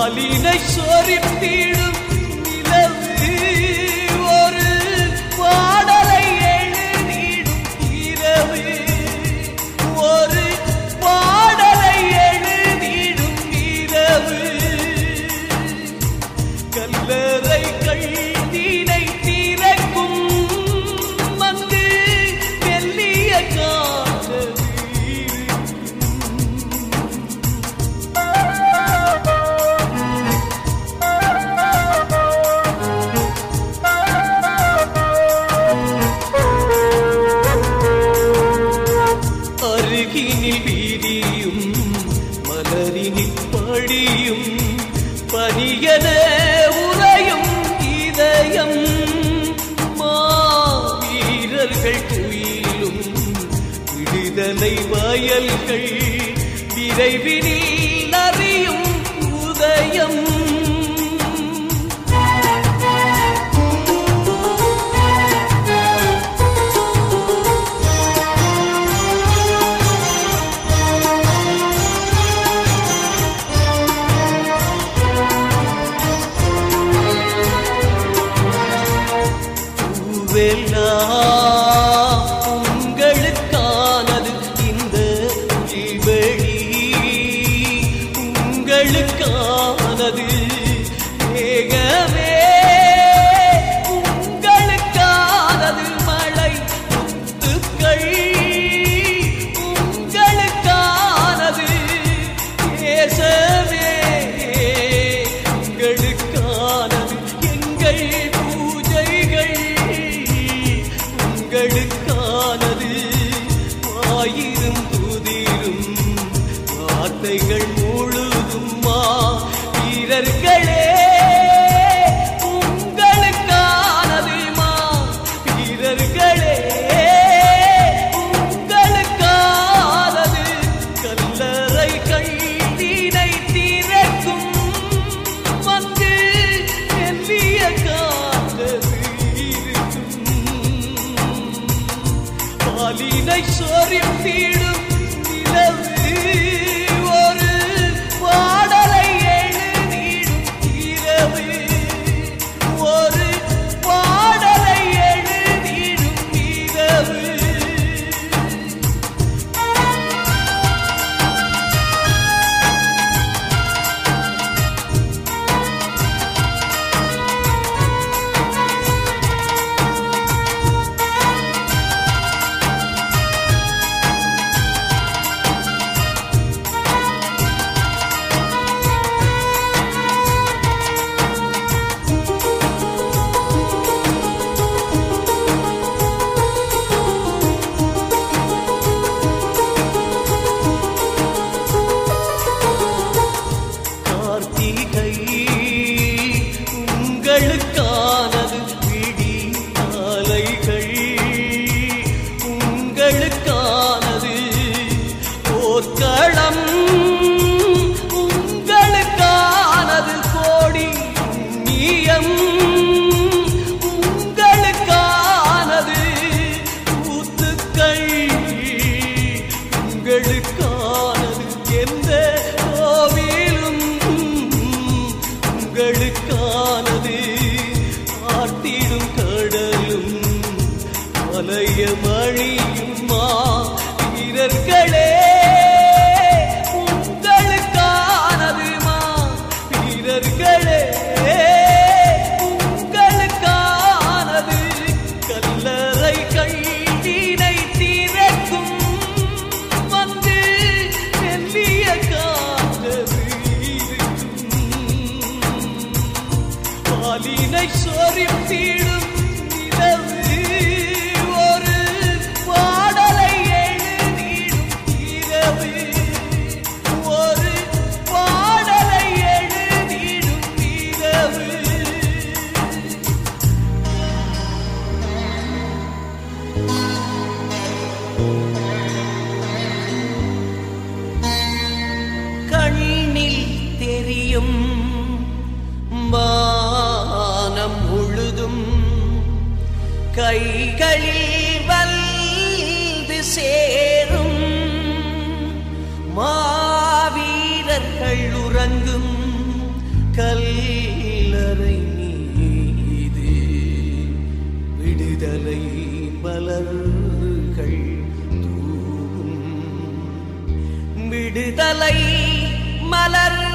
பாலினை சொரித்திடும் நிலவு ஒரு பாடலை எழுதிடும் இரவு ஒரு பாடலை எழுதிடும் இரவு கல்லறை கண்ணீனை திறக்கும் வந்து மெல்லிய காதல் அருகினில் வீதியும் மலரினில் படியும் பனியன உறையும் இதயம் மாவீரர்கள் துயிலும் விடுதலை வயல்கள் விரைவினில் அறியும் உதயம் பூவெல்லாம் உங்களுக்கானது இந்த புல்வெளி உங்களுக்கானது மேகமே உங்களுக்கானது மழை முத்துக்கள் உங்களுக்கானது தேசமே உங்களுக்கானது எங்கள் பூஜைகள் உங்களுக்கானது ஆயிரம் புதிரும் வார்த்தைகள் முழுதும் மா வீரர்களே உங்களுக்கானது மா வீரர்களே உங்களுக்கானது கல்லறை கைதினை திறக்கும் வந்து மெல்லிய காதது இருக்கும் பாலினை சொரித்திடும் நிலவு ஒரு பாடலை எழுதிடும் இரவு ஒரு பாடலை எழுதிடும் இரவு கார்த்திகை உங்களுக்கானது விடி காலைகள் உங்களுக்கானது போர்க்களம் உங்களுக்கானது கோடி புண்ணியம் உங்களுக்கானது கூத்துக்கள் உங்களுக்கானது எந்த கோவிலும் உங்களுக்கானது ஆட்டிடும் கடலும் மலைய மணியுமா வீரர்களே உங்களுக்கானது மா வீரர்களே உங்களுக்கானது கல்லறை கைதினை திறக்கும் வந்து மெல்லிய காதது பாலினை சொரித்திடும் நிலவு ஒரு பாடலை எழுதிடும் இரவு ஒரு பாடலை எழுதிடும் இரவு கண்ணில் தெரியும் வானம் முழுதும் கைகளில் வந்து சேரும் மாவீரர்கள் உறங்கும் கல்லறை மீது விடுதலை மலர்கள் தூவும் விடுதலை மலர்கள்